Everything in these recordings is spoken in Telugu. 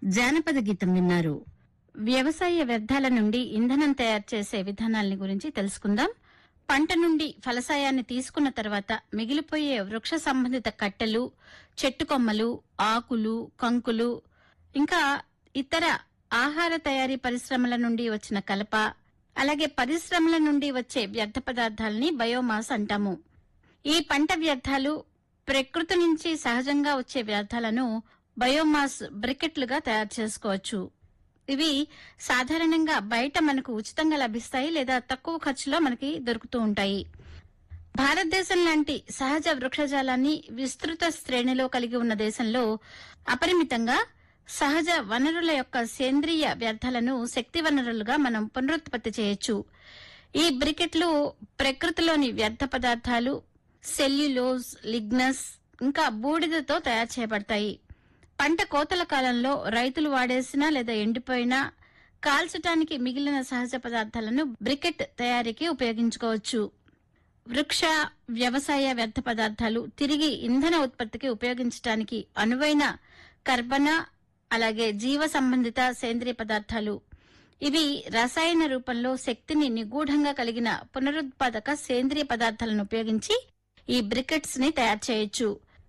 జానపద గీతం విన్నారు వ్యవసాయ వ్యర్థాల నుండి ఇంధనం తయారు చేసే విధానాల్ని గురించి తెలుసుకుందాం పంట నుండి ఫలసాయాన్ని తీసుకున్న తర్వాత మిగిలిపోయే వృక్ష సంబంధిత కట్టెలు చెట్టు కొమ్మలు ఆకులు కంకులు ఇంకా ఇతర ఆహార తయారీ పరిశ్రమల నుండి వచ్చిన కలప అలాగే పరిశ్రమల నుండి వచ్చే వ్యర్థ పదార్థాలని బయోమాస్ అంటాము ఈ పంట వ్యర్థాలు ప్రకృతి నుంచి సహజంగా వచ్చే వ్యర్థాలను బయోమాస్ బ్రికెట్లుగా తయారు చేసుకోవచ్చు ఇవి సాధారణంగా బయట మనకు ఉచితంగా లభిస్తాయి లేదా తక్కువ ఖర్చులో మనకి దొరుకుతూ ఉంటాయి భారతదేశం లాంటి సహజ వృక్షజాలాన్ని విస్తృత శ్రేణిలో కలిగి ఉన్న దేశంలో అపరిమితంగా సహజ వనరుల యొక్క సేంద్రియ వ్యర్థాలను శక్తి వనరులుగా మనం పునరుత్పత్తి చేయొచ్చు ఈ బ్రికెట్లు ప్రకృతిలోని వ్యర్థ పదార్థాలు సెల్యులోజ్ లిగ్నస్ ఇంకా బూడిదతో తయారు చేయబడతాయి పంట కోతల కాలంలో రైతులు వాడేసిన లేదా ఎండిపోయిన కాల్చటానికి మిగిలిన సహజ పదార్థాలను బ్రికెట్ తయారీకి ఉపయోగించుకోవచ్చు వృక్ష వ్యవసాయ వ్యర్థ పదార్థాలు తిరిగి ఇంధన ఉత్పత్తికి ఉపయోగించడానికి అనువైన కర్బన అలాగే జీవ సంబంధిత సేంద్రియ పదార్థాలు ఇవి రసాయన రూపంలో శక్తిని నిగూఢంగా కలిగిన పునరుత్పాదక సేంద్రియ పదార్థాలను ఉపయోగించి ఈ బ్రికెట్స్ ని తయారు చేయొచ్చు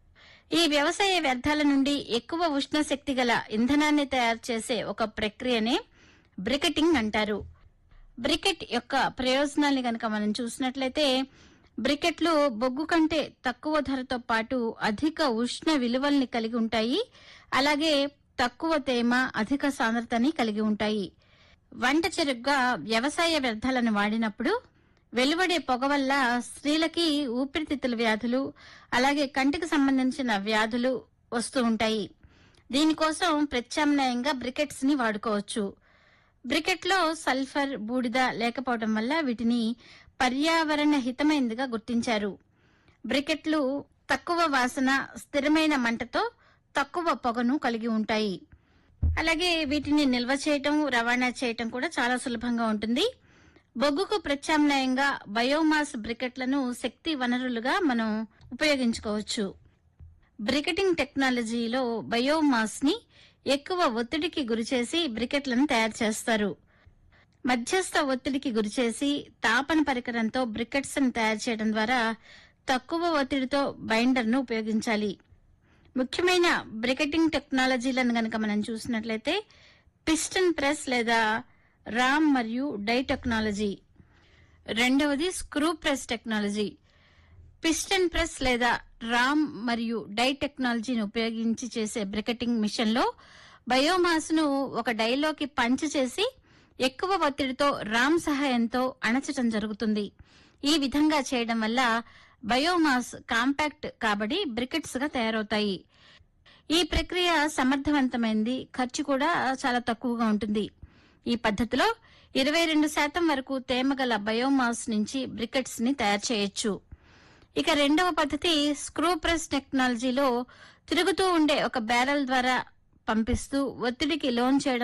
ఈ వ్యవసాయ వ్యర్థాల నుండి ఎక్కువ ఉష్ణ శక్తి గల ఇంధనాన్ని తయారు చేసే ఒక ప్రక్రియనే బ్రికెటింగ్ అంటారు బ్రికెట్ యొక్క ప్రయోజనాల్ని గనక మనం చూసినట్లయితే బ్రికెట్లు బొగ్గు కంటే తక్కువ ధరతో పాటు అధిక ఉష్ణ విలువల్ని కలిగి ఉంటాయి అలాగే తక్కువ తేమ అధిక సాంద్రతని కలిగి ఉంటాయి వంట చెరుగ్గా వ్యవసాయ వ్యర్థాలను వాడినప్పుడు వెలువడే పొగ వల్ల స్త్రీలకి ఊపిరితిత్తుల వ్యాధులు అలాగే కంటికి సంబంధించిన వ్యాధులు వస్తూ ఉంటాయి దీనికోసం ప్రత్యామ్నాయంగా బ్రికెట్స్ ని వాడుకోవచ్చు బ్రికెట్లో సల్ఫర్ బూడిద లేకపోవడం వల్ల వీటిని పర్యావరణ హితమైనదిగా గుర్తించారు బ్రికెట్లు తక్కువ వాసన స్థిరమైన మంటతో తక్కువ పొగను కలిగి ఉంటాయి అలాగే వీటిని నిల్వ చేయటం రవాణా చేయటం కూడా చాలా సులభంగా ఉంటుంది బొగ్గుకు ప్రత్యామ్నాయంగా బయోమాస్ బ్రికెట్లను శక్తి వనరులుగా మనం ఉపయోగించుకోవచ్చు బ్రికెటింగ్ టెక్నాలజీలో బయోమాస్ ని ఎక్కువ ఒత్తిడికి గురిచేసి బ్రికెట్లను తయారు చేస్తారు మధ్యస్థ ఒత్తిడికి గురిచేసి తాపన పరికరంతో బ్రికెట్స్ ని తయారు చేయడం ద్వారా తక్కువ ఒత్తిడితో బైండర్ ను ఉపయోగించాలి ముఖ్యమైన బ్రికెటింగ్ టెక్నాలజీలను గనక మనం చూసినట్లయితే పిస్టన్ ప్రెస్ లేదా రామ్ మరియు డై టెక్నాలజీ రెండవది screw press technology piston press లేదా రామ్ మరియు డై టెక్నాలజీని ఉపయోగించి చేసే బ్రికెటింగ్ మిషన్ లో బయోమాస్ ను ఒక డైలోకి పంచ్ చేసి ఎక్కువ ఒత్తిడితో రామ్ సహాయంతో అణచటం జరుగుతుంది ఈ విధంగా చేయడం వల్ల బయోమాస్ కాంపాక్ట్ కాబడి బ్రికెట్స్ గా తయారవుతాయి ఈ ప్రక్రియ సమర్థవంతమైంది ఖర్చు కూడా చాలా తక్కువగా ఉంటుంది ఈ పద్ధతిలో ఇరవై రెండు శాతం వరకు తేమగల బయోమాస్ నుంచి బ్రికెట్స్ ని తయారు చేయొచ్చు ఇక రెండవ పద్ధతి స్క్రూ ప్రెస్ టెక్నాలజీలో తిరుగుతూ ఉండే ఒక బ్యారెల్ ద్వారా పంపిస్తూ ఒత్తిడికి లోన్ చేయడం